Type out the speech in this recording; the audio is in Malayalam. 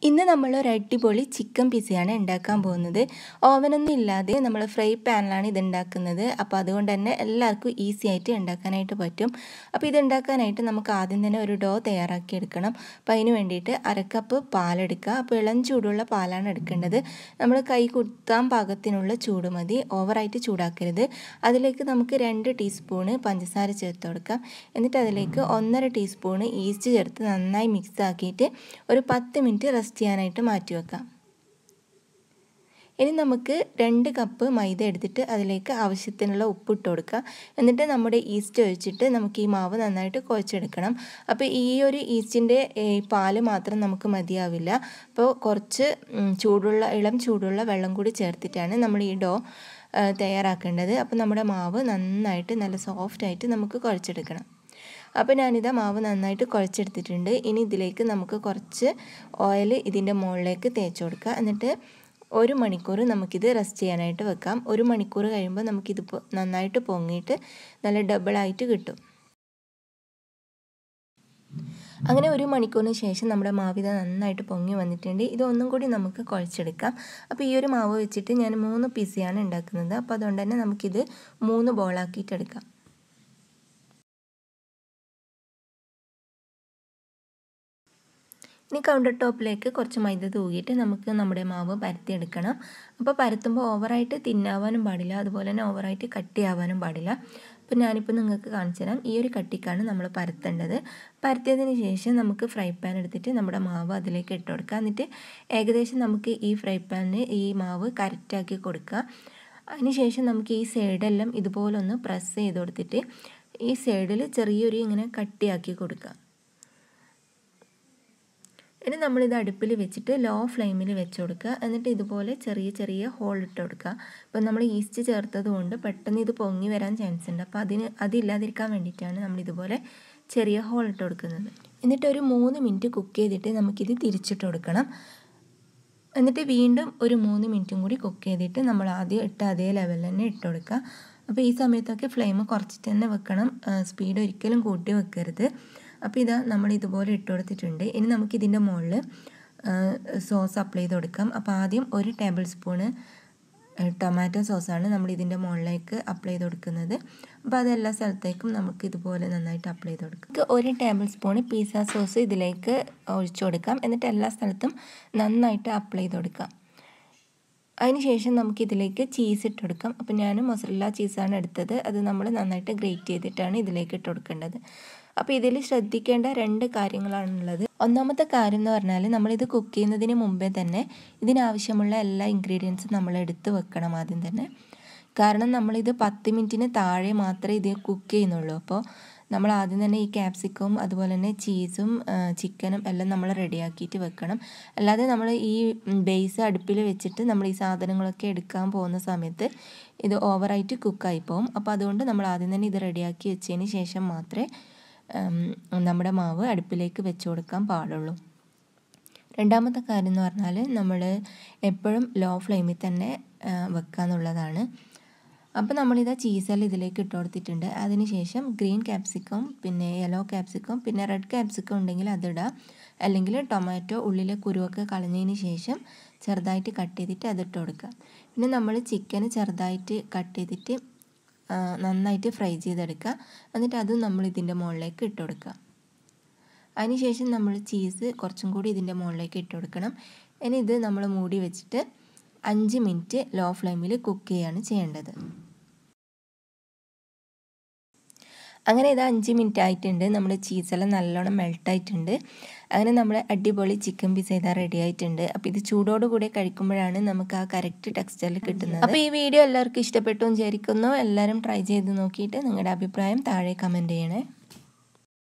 ഇന്ന് നമ്മൾ ഒരു അടിപൊളി ചിക്കൻ പിസയാണ് ഉണ്ടാക്കാൻ പോകുന്നത് ഓവനൊന്നും ഇല്ലാതെ നമ്മൾ ഫ്രൈ പാനിലാണ് ഇത് ഉണ്ടാക്കുന്നത് അപ്പോൾ അതുകൊണ്ട് തന്നെ എല്ലാവർക്കും ഈസി ആയിട്ട് ഉണ്ടാക്കാനായിട്ട് പറ്റും അപ്പോൾ ഇത് ഉണ്ടാക്കാനായിട്ട് നമുക്ക് ആദ്യം തന്നെ ഒരു ഡോ തയ്യാറാക്കി എടുക്കണം അപ്പോൾ അതിന് വേണ്ടിയിട്ട് അരക്കപ്പ് പാലെടുക്കുക അപ്പോൾ ഇളം ചൂടുള്ള പാലാണ് എടുക്കേണ്ടത് നമ്മൾ കൈ കുത്താൻ പാകത്തിനുള്ള ചൂട് മതി ഓവറായിട്ട് ചൂടാക്കരുത് അതിലേക്ക് നമുക്ക് രണ്ട് ടീസ്പൂണ് പഞ്ചസാര ചേർത്ത് കൊടുക്കാം എന്നിട്ട് അതിലേക്ക് ഒന്നര ടീസ്പൂണ് ഈസ്റ്റ് ചേർത്ത് നന്നായി മിക്സ് ആക്കിയിട്ട് ഒരു പത്ത് മിനിറ്റ് റെസ്റ്റ് ചെയ്യാനായിട്ട് മാറ്റി വെക്കാം ഇനി നമുക്ക് രണ്ട് കപ്പ് മൈദ എടുത്തിട്ട് അതിലേക്ക് ആവശ്യത്തിനുള്ള ഉപ്പ് ഇട്ട് കൊടുക്കുക എന്നിട്ട് നമ്മുടെ ഈസ്റ്റ് ഒഴിച്ചിട്ട് നമുക്ക് ഈ മാവ് നന്നായിട്ട് കുഴച്ചെടുക്കണം അപ്പോൾ ഈ ഒരു ഈസ്റ്റിൻ്റെ പാല് മാത്രം നമുക്ക് മതിയാവില്ല അപ്പോൾ കുറച്ച് ചൂടുള്ള ഇളം ചൂടുള്ള വെള്ളം കൂടി ചേർത്തിട്ടാണ് നമ്മൾ ഈ ഡോ തയ്യാറാക്കേണ്ടത് അപ്പോൾ നമ്മുടെ മാവ് നന്നായിട്ട് നല്ല സോഫ്റ്റായിട്ട് നമുക്ക് കുഴച്ചെടുക്കണം അപ്പോൾ ഞാനിതാ മാവ് നന്നായിട്ട് കുഴച്ചെടുത്തിട്ടുണ്ട് ഇനി ഇതിലേക്ക് നമുക്ക് കുറച്ച് ഓയിൽ ഇതിൻ്റെ മുകളിലേക്ക് തേച്ച് കൊടുക്കുക എന്നിട്ട് ഒരു മണിക്കൂർ നമുക്കിത് റെസ്റ്റ് ചെയ്യാനായിട്ട് വെക്കാം ഒരു മണിക്കൂർ കഴിയുമ്പോൾ നമുക്കിത് നന്നായിട്ട് പൊങ്ങിയിട്ട് നല്ല ഡബിളായിട്ട് കിട്ടും അങ്ങനെ ഒരു മണിക്കൂറിന് ശേഷം നമ്മുടെ മാവിത നന്നായിട്ട് പൊങ്ങി വന്നിട്ടുണ്ട് ഇതൊന്നും കൂടി നമുക്ക് കുഴച്ചെടുക്കാം അപ്പോൾ ഈ ഒരു മാവ് വെച്ചിട്ട് ഞാൻ മൂന്ന് പീസിയാണ് ഉണ്ടാക്കുന്നത് അപ്പോൾ അതുകൊണ്ട് തന്നെ നമുക്കിത് മൂന്ന് ബോളാക്കിയിട്ടെടുക്കാം ഇനി കൗണ്ടർ ടോപ്പിലേക്ക് കുറച്ച് മൈദ തൂകിയിട്ട് നമുക്ക് നമ്മുടെ മാവ് പരത്തിയെടുക്കണം അപ്പോൾ പരത്തുമ്പോൾ ഓവറായിട്ട് തിന്നാവാനും പാടില്ല അതുപോലെ തന്നെ ഓവറായിട്ട് കട്ടിയാവാനും പാടില്ല അപ്പോൾ ഞാനിപ്പോൾ നിങ്ങൾക്ക് കാണിച്ചു തരാം ഈ ഒരു കട്ടിക്കാണ് നമ്മൾ പരത്തേണ്ടത് പരത്തിയതിന് ശേഷം നമുക്ക് ഫ്രൈ പാൻ എടുത്തിട്ട് നമ്മുടെ മാവ് അതിലേക്ക് ഇട്ട് കൊടുക്കുക എന്നിട്ട് ഏകദേശം നമുക്ക് ഈ ഫ്രൈ പാനിന് ഈ മാവ് കറക്റ്റാക്കി കൊടുക്കുക അതിനുശേഷം നമുക്ക് ഈ സൈഡെല്ലാം ഇതുപോലെ ഒന്ന് പ്രസ് ചെയ്ത് കൊടുത്തിട്ട് ഈ സൈഡിൽ ചെറിയൊരു ഇങ്ങനെ കട്ടിയാക്കി കൊടുക്കുക ഇനി നമ്മളിത് അടുപ്പിൽ വെച്ചിട്ട് ലോ ഫ്ലെയിമിൽ വെച്ച് കൊടുക്കുക എന്നിട്ട് ഇതുപോലെ ചെറിയ ചെറിയ ഹോൾ ഇട്ട് കൊടുക്കുക ഇപ്പം നമ്മൾ ഈസ്റ്റ് ചേർത്തത് കൊണ്ട് പെട്ടെന്ന് ഇത് പൊങ്ങി വരാൻ ചാൻസ് ഉണ്ട് അപ്പോൾ അതിന് അതില്ലാതിരിക്കാൻ വേണ്ടിയിട്ടാണ് നമ്മൾ ഇതുപോലെ ചെറിയ ഹോൾ ഇട്ട് കൊടുക്കുന്നത് എന്നിട്ട് ഒരു മൂന്ന് മിനിറ്റ് കുക്ക് ചെയ്തിട്ട് നമുക്കിത് തിരിച്ചിട്ട് കൊടുക്കണം എന്നിട്ട് വീണ്ടും ഒരു മൂന്ന് മിനിറ്റും കൂടി കുക്ക് ചെയ്തിട്ട് നമ്മൾ ആദ്യം ഇട്ട അതേ ലെവലിൽ തന്നെ ഇട്ട് കൊടുക്കുക അപ്പോൾ ഈ സമയത്തൊക്കെ ഫ്ലെയിം കുറച്ചിട്ട് തന്നെ വെക്കണം സ്പീഡ് ഒരിക്കലും കൂട്ടി വെക്കരുത് അപ്പോൾ ഇതാ നമ്മൾ ഇതുപോലെ ഇട്ട് കൊടുത്തിട്ടുണ്ട് ഇനി നമുക്ക് ഇതിൻ്റെ മുകളിൽ സോസ് അപ്ലൈ ചെയ്ത് കൊടുക്കാം അപ്പോൾ ആദ്യം ഒരു ടേബിൾ സ്പൂണ് ടൊമാറ്റോ സോസാണ് നമ്മൾ ഇതിൻ്റെ മുകളിലേക്ക് അപ്ലൈ ചെയ്ത് കൊടുക്കുന്നത് അപ്പോൾ അതെല്ലാ സ്ഥലത്തേക്കും നമുക്ക് ഇതുപോലെ നന്നായിട്ട് അപ്ലൈ ചെയ്ത് കൊടുക്കാം ഒരു ടേബിൾ സ്പൂൺ പിസ്സ സോസ് ഇതിലേക്ക് ഒഴിച്ചു കൊടുക്കാം എന്നിട്ട് എല്ലാ സ്ഥലത്തും നന്നായിട്ട് അപ്ലൈ ചെയ്ത് കൊടുക്കാം അതിനുശേഷം നമുക്ക് ഇതിലേക്ക് ചീസ് ഇട്ട് കൊടുക്കാം അപ്പോൾ ഞാൻ മൊസറല്ല ചീസാണ് എടുത്തത് അത് നമ്മൾ നന്നായിട്ട് ഗ്രേറ്റ് ചെയ്തിട്ടാണ് ഇതിലേക്ക് ഇട്ട് കൊടുക്കേണ്ടത് അപ്പോൾ ഇതിൽ ശ്രദ്ധിക്കേണ്ട രണ്ട് കാര്യങ്ങളാണുള്ളത് ഒന്നാമത്തെ കാര്യം എന്ന് പറഞ്ഞാൽ നമ്മളിത് കുക്ക് ചെയ്യുന്നതിന് മുമ്പേ തന്നെ ഇതിനാവശ്യമുള്ള എല്ലാ ഇൻഗ്രീഡിയൻസും നമ്മൾ എടുത്ത് വെക്കണം ആദ്യം തന്നെ കാരണം നമ്മളിത് പത്ത് മിനിറ്റിന് താഴെ മാത്രമേ ഇത് കുക്ക് ചെയ്യുന്നുള്ളൂ അപ്പോൾ നമ്മൾ ആദ്യം തന്നെ ഈ ക്യാപ്സിക്കവും അതുപോലെ തന്നെ ചീസും ചിക്കനും എല്ലാം നമ്മൾ റെഡിയാക്കിയിട്ട് വെക്കണം അല്ലാതെ നമ്മൾ ഈ ബേസ് അടുപ്പിൽ വെച്ചിട്ട് നമ്മൾ ഈ സാധനങ്ങളൊക്കെ എടുക്കാൻ പോകുന്ന സമയത്ത് ഇത് ഓവറായിട്ട് കുക്കായി പോകും അപ്പോൾ അതുകൊണ്ട് നമ്മൾ ആദ്യം തന്നെ ഇത് റെഡിയാക്കി വെച്ചതിന് ശേഷം മാത്രമേ നമ്മുടെ മാവ് അടുപ്പിലേക്ക് വെച്ച് കൊടുക്കാൻ പാടുള്ളൂ രണ്ടാമത്തെ കാര്യം എന്ന് പറഞ്ഞാൽ നമ്മൾ എപ്പോഴും ലോ ഫ്ലെയിമിൽ തന്നെ വെക്കുക എന്നുള്ളതാണ് അപ്പോൾ നമ്മളിത് ചീസെല്ലാം ഇതിലേക്ക് ഇട്ട് കൊടുത്തിട്ടുണ്ട് അതിനുശേഷം ഗ്രീൻ ക്യാപ്സിക്കം പിന്നെ യെല്ലോ ക്യാപ്സിക്കം പിന്നെ റെഡ് ക്യാപ്സിക്കം ഉണ്ടെങ്കിൽ അതിടാം അല്ലെങ്കിൽ ടൊമാറ്റോ ഉള്ളിലെ കുരുവൊക്കെ കളഞ്ഞതിന് ശേഷം ചെറുതായിട്ട് കട്ട് ചെയ്തിട്ട് അതിട്ട് കൊടുക്കുക പിന്നെ നമ്മൾ ചിക്കൻ ചെറുതായിട്ട് കട്ട് ചെയ്തിട്ട് നന്നായിട്ട് ഫ്രൈ ചെയ്തെടുക്കുക എന്നിട്ട് അതും നമ്മൾ ഇതിൻ്റെ മുകളിലേക്ക് ഇട്ട് കൊടുക്കുക അതിനുശേഷം നമ്മൾ ചീസ് കുറച്ചും കൂടി ഇതിൻ്റെ മുകളിലേക്ക് ഇട്ട് കൊടുക്കണം ഇനി ഇത് നമ്മൾ മൂടി വെച്ചിട്ട് അഞ്ച് മിനിറ്റ് ലോ ഫ്ലെയിമിൽ കുക്ക് ചെയ്യാണ് ചെയ്യേണ്ടത് അങ്ങനെ ഇത് അഞ്ച് മിനിറ്റ് ആയിട്ടുണ്ട് നമ്മുടെ ചീസെല്ലാം നല്ലോണം മെൽട്ടായിട്ടുണ്ട് അങ്ങനെ നമ്മൾ അടിപൊളി ചിക്കൻ പിസ ഇതാ റെഡി ആയിട്ടുണ്ട് അപ്പോൾ ഇത് ചൂടോട് കൂടെ കഴിക്കുമ്പോഴാണ് നമുക്ക് ആ കറക്റ്റ് ടെക്സ്ചറിൽ കിട്ടുന്നത് അപ്പോൾ ഈ വീഡിയോ എല്ലാവർക്കും ഇഷ്ടപ്പെട്ടു വിചാരിക്കുന്നു എല്ലാവരും ട്രൈ ചെയ്ത് നോക്കിയിട്ട് നിങ്ങളുടെ അഭിപ്രായം താഴെ കമൻറ്റ് ചെയ്യണേ